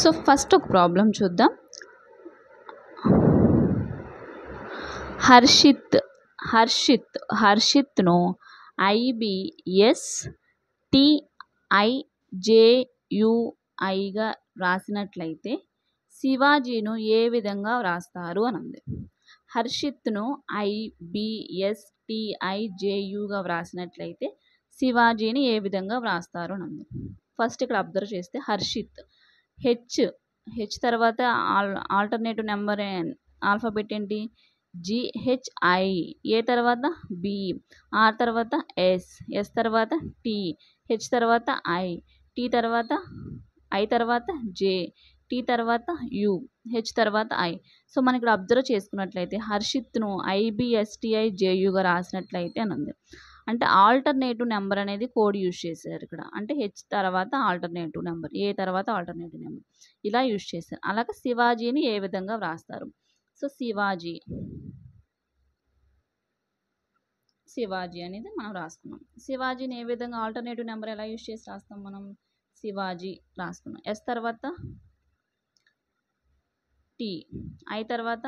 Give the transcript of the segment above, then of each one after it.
so first ఒక problem చూద్దాం హర్షిత్ హర్షిత్ హర్షిత్ను ఐబిఎస్ టిఐజేయుఐగా వ్రాసినట్లయితే శివాజీను ఏ విధంగా వ్రాస్తారు అని ఉంది హర్షిత్ను ఐబిఎస్ టిఐజేయుగా వ్రాసినట్లయితే శివాజీని ఏ విధంగా వ్రాస్తారు అని ఉంది ఫస్ట్ ఇక్కడ అబ్జర్వ్ చేస్తే హర్షిత్ హెచ్ హెచ్ తర్వాత ఆల్ ఆల్టర్నేటివ్ నెంబర్ ఆల్ఫాబెట్ ఏంటి జిహెచ్ఐ ఏ తర్వాత బి ఆర్ తర్వాత ఎస్ ఎస్ తర్వాత టి హెచ్ తర్వాత ఐ టి తర్వాత ఐ తర్వాత జే టి తర్వాత యు హెచ్ తర్వాత ఐ సో మనం ఇక్కడ అబ్జర్వ్ చేసుకున్నట్లయితే హర్షిత్ను ఐబిఎస్టిఐ జేయుగా రాసినట్లయితే అని ఉంది అంటే ఆల్టర్నేటివ్ నెంబర్ అనేది కోడ్ యూజ్ చేశారు ఇక్కడ అంటే హెచ్ తర్వాత ఆల్టర్నేటివ్ నెంబర్ ఏ తర్వాత ఆల్టర్నేటివ్ నెంబర్ ఇలా యూజ్ చేశారు అలాగే శివాజీని ఏ విధంగా వ్రాస్తారు సో శివాజీ శివాజీ అనేది మనం రాసుకున్నాం శివాజీని ఏ విధంగా ఆల్టర్నేటివ్ నెంబర్ ఎలా యూజ్ చేసి రాస్తాం మనం శివాజీ రాసుకున్నాం ఎస్ తర్వాత టి ఐ తర్వాత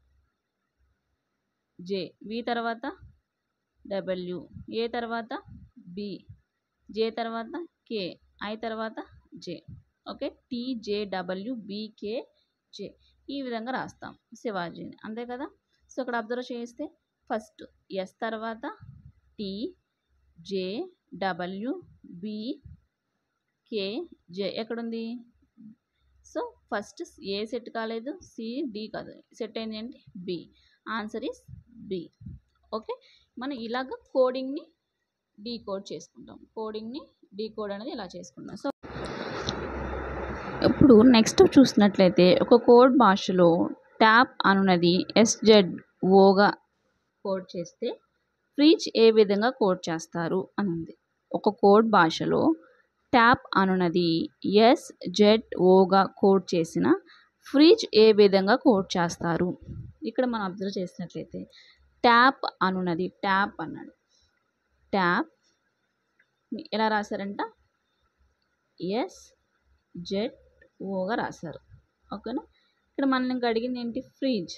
జే వి తర్వాత డబ్ల్యూ ఏ తర్వాత బి జే తర్వాత కే ఐ తర్వాత జే ఓకే టీజేడబ్ల్యూ బీకే జే ఈ విధంగా రాస్తాం శివాజీని అంతే కదా సో ఇక్కడ అబ్జర్వ్ చేస్తే ఫస్ట్ ఎస్ తర్వాత T J W B K J ఎక్కడుంది సో ఫస్ట్ ఏ సెట్ కాలేదు సి డి కాదు సెట్ అయింది ఏంటి B answer is B okay మనం ఇలాగ కోడింగ్ని డీకోడ్ చేసుకుంటాం కోడింగ్ని డీకోడ్ అనేది ఇలా చేసుకుంటాం సో ఇప్పుడు నెక్స్ట్ చూసినట్లయితే ఒక కోడ్ భాషలో ట్యాప్ అనున్నది ఎస్జెడ్ ఓగా కోడ్ చేస్తే ఫ్రిడ్జ్ ఏ విధంగా కోడ్ చేస్తారు అని ఉంది ఒక కోడ్ భాషలో ట్యాప్ అనున్నది ఎస్ జెడ్ ఓగా కోడ్ చేసిన ఫ్రిడ్జ్ ఏ విధంగా కోడ్ చేస్తారు ఇక్కడ మనం అబ్జర్వ్ చేసినట్లయితే ట్యాప్ అనున్నది ట్యాప్ అన్నాడు ట్యాప్ ఎలా రాశారంట ఎస్ జెడ్ ఓగా రాశారు ఓకేనా ఇక్కడ మనం ఇంకా అడిగింది ఏంటి ఫ్రిడ్జ్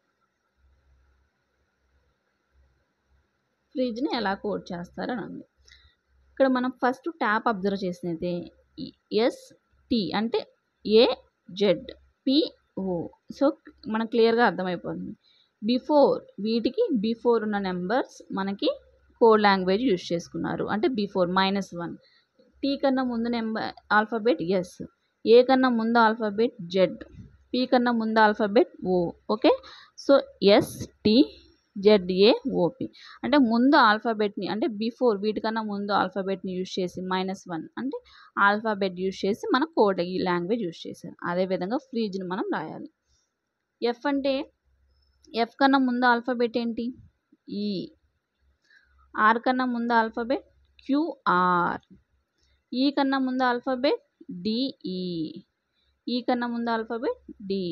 ఫ్రిడ్జ్ని ఎలా కోడ్ చేస్తారని ఉంది ఇక్కడ మనం ఫస్ట్ ట్యాప్ అబ్జర్వ్ చేసినైతే ఎస్ టీ అంటే ఏ జెడ్ పిఓ సో మనకు క్లియర్గా అర్థమైపోతుంది బిఫోర్ వీటికి బిఫోర్ ఉన్న నెంబర్స్ మనకి కోడ్ లాంగ్వేజ్ యూజ్ చేసుకున్నారు అంటే బిఫోర్ మైనస్ వన్ టీ కన్నా ముందు నెంబర్ ఆల్ఫాబెట్ ఎస్ ఏ కన్నా ముందు ఆల్ఫాబెట్ జెడ్ పి కన్నా ముందు alphabet O okay so S T ZA OP అంటే ముందు ఆల్ఫాబెట్ని అంటే బిఫోర్ వీటికన్నా ముందు ఆల్ఫాబెట్ని యూజ్ చేసి మైనస్ వన్ అంటే ఆల్ఫాబెట్ యూజ్ చేసి మనం కోడ్ ఈ లాంగ్వేజ్ యూజ్ చేశారు అదేవిధంగా ఫ్రీజ్ని మనం రాయాలి ఎఫ్ అంటే ఎఫ్ కన్నా ముందు ఆల్ఫాబెట్ ఏంటి ఈ ఆర్ కన్నా ముందు ఆల్ఫాబెట్ క్యూఆర్ ఈ కన్నా ముందు ఆల్ఫాబెట్ డిఈ ఈ కన్నా ముందు ఆల్ఫాబెట్ డి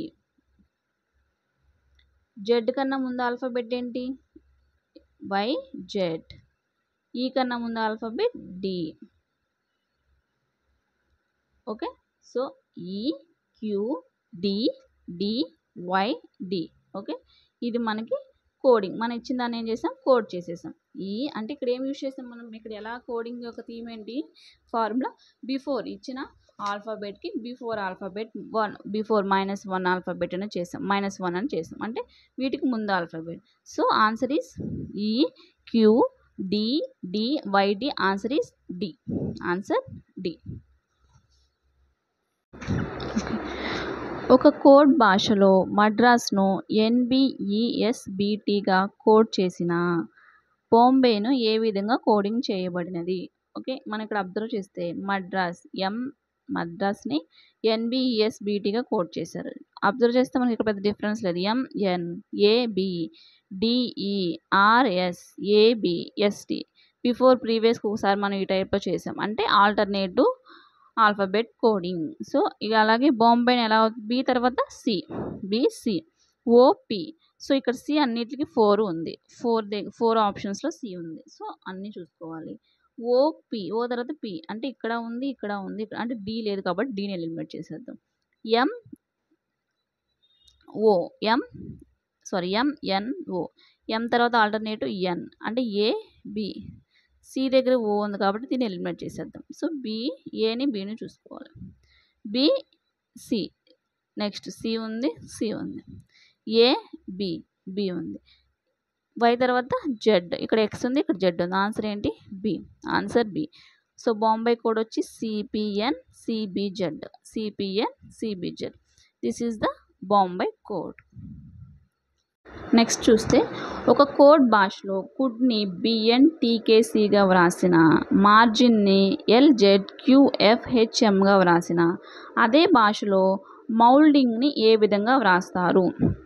జెడ్ కన్నా ముందు ఆల్ఫాబెట్ ఏంటి వై జెడ్ ఈ కన్నా ముందు alphabet D okay so E Q D D Y D okay ఇది మనకి కోడింగ్ మనం ఇచ్చిన దాన్ని ఏం చేసాం కోడ్ చేసేసాం ఈ అంటే ఇక్కడ ఏం యూజ్ చేసాం మనం ఇక్కడ ఎలా కోడింగ్ యొక్క థీమ్ ఏంటి ఫార్ములా బిఫోర్ ఇచ్చిన ఆల్ఫాబెట్కి before alphabet one before minus one alphabet అని చేసాం మైనస్ వన్ అని చేసాం అంటే వీటికి ముందు alphabet so answer is E Q D D YD answer is D answer D ఒక కోడ్ భాషలో మద్రాస్ను ఎన్బిఈఎస్బిటిగా కోడ్ చేసిన బాంబేను ఏ విధంగా కోడింగ్ చేయబడినది ఓకే మనం ఇక్కడ అబ్జర్వ్ చేస్తే మద్రాస్ ఎం మద్రాస్ని ఎన్బిఈఎస్బిటిగా కోడ్ చేశారు అబ్జర్వ్ చేస్తే మనకి ఇక్కడ పెద్ద డిఫరెన్స్ లేదు MN AB DE RS AB ST before ప్రీవియస్కి ఒకసారి మనం ఈ టైప్లో చేసాం అంటే ఆల్టర్నేటివ్ ఆల్ఫాబెట్ కోడింగ్ సో ఇక అలాగే బాంబేని ఎలా బి తర్వాత సి బిసి ఓపి సో ఇక్కడ సి అన్నిటికి ఫోర్ ఉంది ఫోర్ దగ్గర ఫోర్ ఆప్షన్స్లో సి ఉంది సో అన్నీ చూసుకోవాలి ఓపి ఓ తర్వాత పి అంటే ఇక్కడ ఉంది ఇక్కడ ఉంది ఇక్కడ అంటే డి లేదు కాబట్టి డీని ఎలిమినేట్ చేసేద్దాం ఎం ఓ ఎం సారీ ఎం ఎన్ ఓ ఎం తర్వాత ఆల్టర్నేటివ్ ఎన్ అంటే ఏ బి సి దగ్గర ఓ ఉంది కాబట్టి దీన్ని ఎలిమినేట్ చేసేద్దాం సో బి ఏని బిని చూసుకోవాలి బి సి నెక్స్ట్ సి ఉంది సి ఉంది ఏ బి బి ఉంది వై తర్వాత జెడ్ ఇక్కడ ఎక్స్ ఉంది ఇక్కడ జెడ్ ఉంది ఆన్సర్ ఏంటి B answer B so Bombay code వచ్చి CPN CBZ CPN CBZ this is the Bombay code next చూస్తే ఒక కోడ్ భాషలో కుడ్ని బిఎన్ టీకేసీగా వ్రాసిన మార్జిన్ని ఎల్జెడ్ క్యూఎఫ్హెచ్ఎంగా వ్రాసిన అదే భాషలో మౌల్డింగ్ని ఏ విధంగా వ్రాస్తారు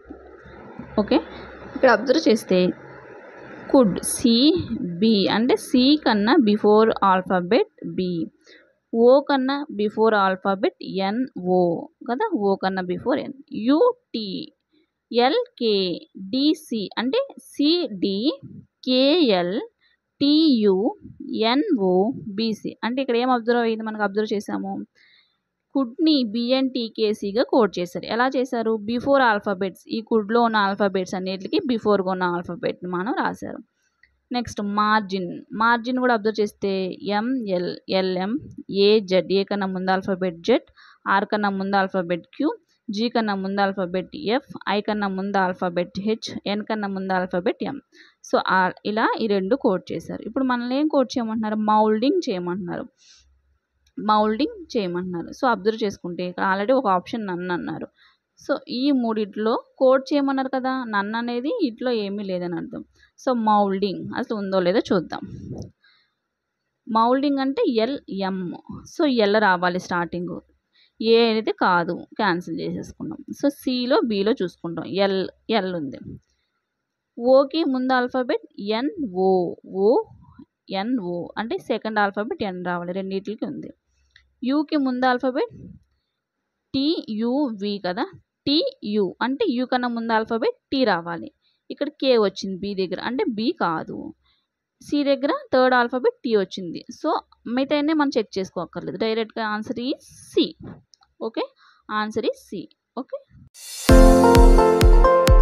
ఓకే ఇక్కడ అబ్జర్వ్ చేస్తే కుడ్ సి బి అంటే సి కన్నా బిఫోర్ ఆల్ఫాబెట్ బి ఓ కన్నా బిఫోర్ ఆల్ఫాబెట్ ఎన్ ఓ కదా ఓ కన్నా before N UT LK DC అంటే CD KL TU NO BC అంటే ఇక్కడ ఏం అబ్జర్వ్ అయ్యింది మనకు అబ్జర్వ్ చేసాము కుడ్ని బిఎన్టీకేసీగా కోడ్ చేశారు ఎలా చేశారు బిఫోర్ ఆల్ఫాబెట్స్ ఈ కుడ్లో ఉన్న ఆల్ఫాబెట్స్ అన్నిటికీ బిఫోర్గా ఉన్న ఆల్ఫాబెట్ని మనం రాశారు నెక్స్ట్ మార్జిన్ మార్జిన్ కూడా అబ్జర్వ్ చేస్తే ML LM A Z A కన్నా ముందు ఆల్ఫాబెట్ జెడ్ ఆర్ కన్నా ముందు ఆల్ఫాబెట్ క్యూ జీ కన్నా ముందు ఆల్ఫాబెట్ ఎఫ్ ఐ కన్నా ముందు ఆల్ఫాబెట్ హెచ్ ఎన్ కన్నా ముందు ఆల్ఫాబెట్ ఎం సో ఇలా ఈ రెండు కోడ్ చేశారు ఇప్పుడు మనల్ని ఏం కోడ్ చేయమంటున్నారు మౌల్డింగ్ చేయమంటున్నారు మౌల్డింగ్ చేయమంటున్నారు సో అబ్జర్వ్ చేసుకుంటే ఇక్కడ ఆల్రెడీ ఒక ఆప్షన్ నన్ను అన్నారు సో ఈ మూడిట్లో కోడ్ చేయమన్నారు కదా నన్ను అనేది ఇట్లో ఏమీ లేదని అర్థం సో మౌల్డింగ్ అసలు ఉందో లేదో చూద్దాం మౌల్డింగ్ అంటే ఎల్ ఎం సో ఎల్ రావాలి స్టార్టింగ్ ఏ అనేది కాదు క్యాన్సిల్ చేసేసుకున్నాం సో సిలో బిలో చూసుకుంటాం ఎల్ ఎల్ ఉంది ఓకి ముందు ఆల్ఫాబెట్ ఎన్ ఓ ఓ ఎన్ ఓ అంటే సెకండ్ ఆల్ఫాబెట్ ఎన్ రావాలి రెండింటికి ఉంది యూకి ముందు ఆల్ఫాబెట్ టియువి కదా టియు అంటే యూ కన్నా ముందు ఆల్ఫాబెట్ టీ రావాలి ఇక్కడ కే వచ్చింది బి దగ్గర అంటే బి కాదు సి దగ్గర థర్డ్ ఆల్ఫాబెట్ టీ వచ్చింది సో మిగతా మనం చెక్ చేసుకోక్కర్లేదు డైరెక్ట్గా answer is C okay answer is C okay